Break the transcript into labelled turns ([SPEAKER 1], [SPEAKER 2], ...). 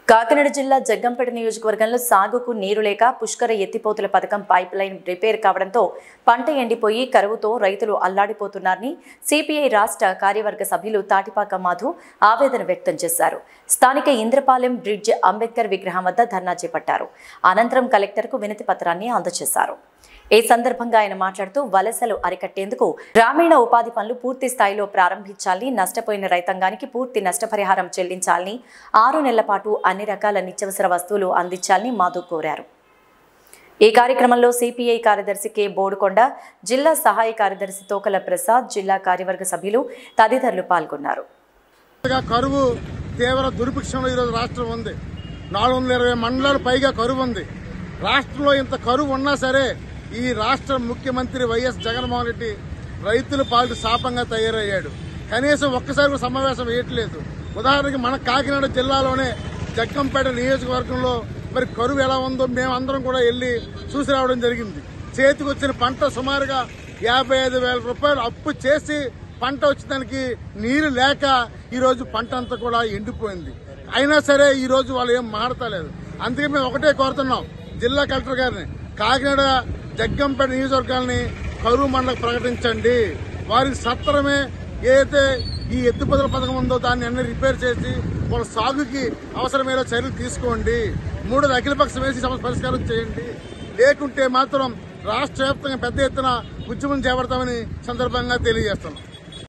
[SPEAKER 1] కాకినాడ జిల్లా జగ్గంపేట నియోజకవర్గంలో సాగుకు నీరు లేక పుష్కర ఎత్తిపోతుల పథకం పైప్ లైన్ రిపేర్ కావడంతో పంట ఎండిపోయి కరువుతో రైతులు అల్లాడిపోతున్నారని సిపిఐ రాష్ట్ర కార్యవర్గ సభ్యులు తాటిపాక మాధు ఆవేదన వ్యక్తం చేశారు స్థానిక ఇంద్రపాలెం బ్రిడ్జ్ అంబేద్కర్ విగ్రహం వద్ద ధర్నా చేపట్టారు అనంతరం కలెక్టర్కు వినతి పత్రాన్ని అందజేశారు ఈ సందర్భంగా ఆయన మాట్లాడుతూ వలసలు అరికట్టేందుకు గ్రామీణ ఉపాధి పనులు పూర్తి స్థాయిలో ప్రారంభించాలని నష్టపోయిన రైతాంగానికి పూర్తి నష్టపరిహారం చెల్లించాలని ఆరు నెలల పాటు అన్ని రకాల నిత్యావసర వస్తువులు అందించాలని మాధవ్ కోరారు ఈ కార్యక్రమంలో సిపిఐ కార్యదర్శి కె బోడుకొండ జిల్లా సహాయ కార్యదర్శి తోకల ప్రసాద్ జిల్లా కార్యవర్గ సభ్యులు తదితరులు పాల్గొన్నారు
[SPEAKER 2] గా కరువు తీవ్ర దుర్భిక్షంలో ఈరోజు రాష్ట్రం ఉంది నాలుగు వందల ఇరవై మండలాలు పైగా కరువు ఉంది రాష్ట్రంలో ఇంత కరువు ఉన్నా సరే ఈ రాష్ట్ర ముఖ్యమంత్రి వైఎస్ జగన్మోహన్ రెడ్డి రైతుల పాలిటి శాపంగా తయారయ్యాడు కనీసం ఒక్కసారి కూడా సమావేశం వేయట్లేదు ఉదాహరణకి మన కాకినాడ జిల్లాలోనే జగ్గంపేట నియోజకవర్గంలో మరి కరువు ఎలా ఉందో మేమందరం కూడా వెళ్లి చూసి రావడం జరిగింది చేతికి వచ్చిన పంట సుమారుగా యాభై ఐదు వేల రూపాయలు అప్పు చేసి పంట వచ్చేదానికి నీరు లేక ఈ రోజు పంట అంతా కూడా ఎండిపోయింది అయినా సరే ఈ రోజు వాళ్ళు ఏం మాడతలేదు అందుకే మేము ఒకటే కోరుతున్నాం జిల్లా కలెక్టర్ గారిని కాకినాడ జగ్గంపేట నియోజకవర్గాల్ని కరువు మండలకు ప్రకటించండి వారికి సత్వరమే ఏదైతే ఈ ఎత్తుపదుల పథకం ఉందో దాన్ని అన్ని రిపేర్ చేసి వాళ్ళ సాగుకి అవసరమైన చర్యలు తీసుకోండి మూడోది అఖిలపక్షం వేసి సమస్య పరిష్కారం చేయండి లేకుంటే మాత్రం రాష్ట్ర వ్యాప్తంగా పెద్ద ఎత్తున ఉద్యమం చేపడతామని సందర్భంగా తెలియజేస్తున్నాం